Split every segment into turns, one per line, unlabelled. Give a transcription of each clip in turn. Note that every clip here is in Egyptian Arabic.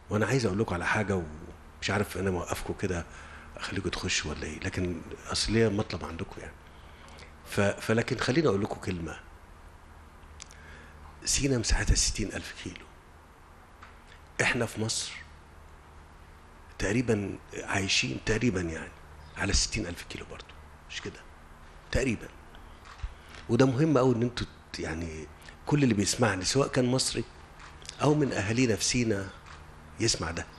وانا عايز اقول لكم على حاجه ومش عارف انا موقفكم كده اخليكم تخشوا ولا ايه لكن اصل ليا مطلب عندكم يعني ف... فلكن خليني اقول لكم كلمه سينا مساحتها 60 ألف كيلو احنا في مصر تقريبا عايشين تقريبا يعني على 60 ألف كيلو برضو مش كده تقريبا وده مهم قوي ان انتوا ت- يعني كل اللي بيسمعني سواء كان مصري او من اهالينا في سينا يسمع ده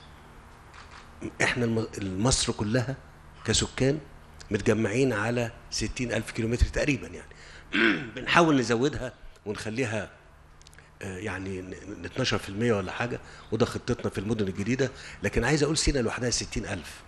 احنا الم- مصر كلها كسكان متجمعين على 60 ألف كيلومتر تقريبا يعني بنحاول نزودها ونخليها آه، يعني ن- ن- 12% ولا حاجة وده خطتنا في المدن الجديدة لكن عايز أقول سينا لوحدها 60 ألف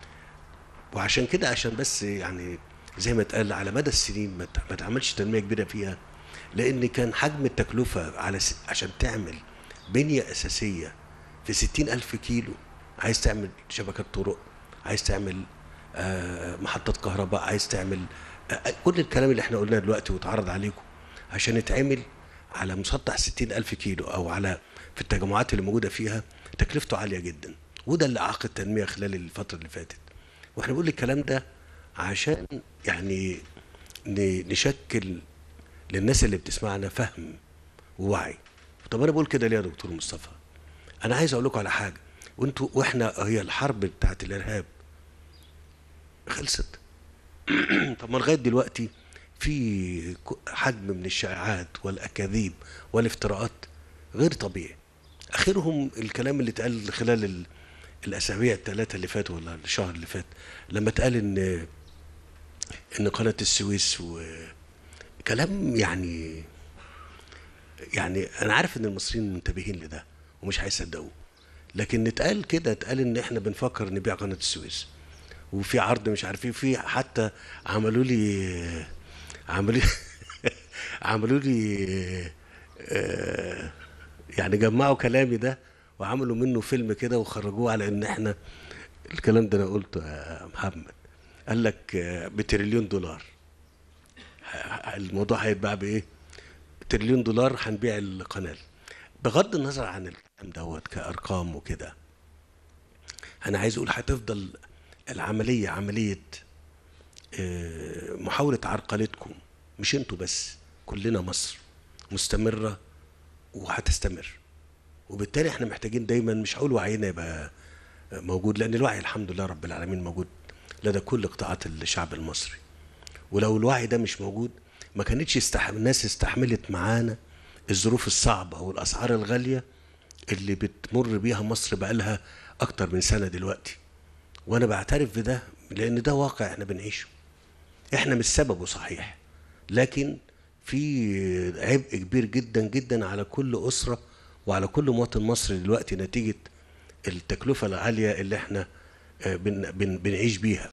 وعشان كده عشان بس يعني زي ما اتقال على مدى السنين ما ت- ما تعملش تنمية كبيرة فيها لأن كان حجم التكلفة على س... عشان تعمل بنية أساسية في 60 ألف كيلو عايز تعمل شبكات طرق عايز تعمل آه، محطات كهرباء عايز تعمل آه، كل الكلام اللي احنا قلناه دلوقتي واتعرض عليكم عشان يتعمل على مسطح 60 ألف كيلو أو على في التجمعات اللي موجودة فيها تكلفته عالية جدا وده اللي أعاق التنمية خلال الفترة اللي فاتت واحنا بنقول الكلام ده عشان يعني ن- نشكل للناس اللي بتسمعنا فهم ووعي طب انا بقول كده ليه يا دكتور مصطفى انا عايز اقول لكم على حاجه وانتوا واحنا هي الحرب بتاعت الارهاب خلصت طب ما لغايه دلوقتي في ك- حجم من الشائعات والاكاذيب والافتراءات غير طبيعي اخرهم الكلام اللي اتقال خلال ال- الاسابيع الثلاثه اللي فاتوا ولا الشهر اللي فات لما اتقال ان ان قناه السويس وكلام يعني يعني انا عارف ان المصريين منتبهين لده ومش هيصدقوه لكن اتقال كده اتقال ان احنا بنفكر نبيع قناه السويس وفي عرض مش عارف ايه في حتى عملوا لي عملوا لي عملوا لي آه، يعني جمعوا كلامي ده وعملوا منه فيلم كده وخرجوه على ان احنا الكلام ده انا قلته يا محمد قال لك آه، بتريليون دولار ه- الموضوع هيتباع بايه؟ تريليون دولار هنبيع القناه بغض النظر عن الكلام دوت كارقام وكده انا عايز اقول هتفضل العمليه عمليه آه، محاوله عرقلتكم مش انتوا بس كلنا مصر مستمره وهتستمر وبالتالي احنا محتاجين دايما مش هقول وعينا يبقى موجود لان الوعي الحمد لله رب العالمين موجود لدى كل قطاعات الشعب المصري ولو الوعي ده مش موجود ما كانتش استح... الناس استحملت معانا الظروف الصعبة والأسعار الغالية اللي بتمر بيها مصر بقالها أكتر من سنة دلوقتي وأنا بعترف بده لأن ده واقع إحنا بنعيشه إحنا مش سببه صحيح لكن في عبء كبير جدا جدا على كل أسرة وعلى كل مواطن مصري دلوقتي نتيجة التكلفة العالية اللي إحنا آه، بن... بن... بنعيش بيها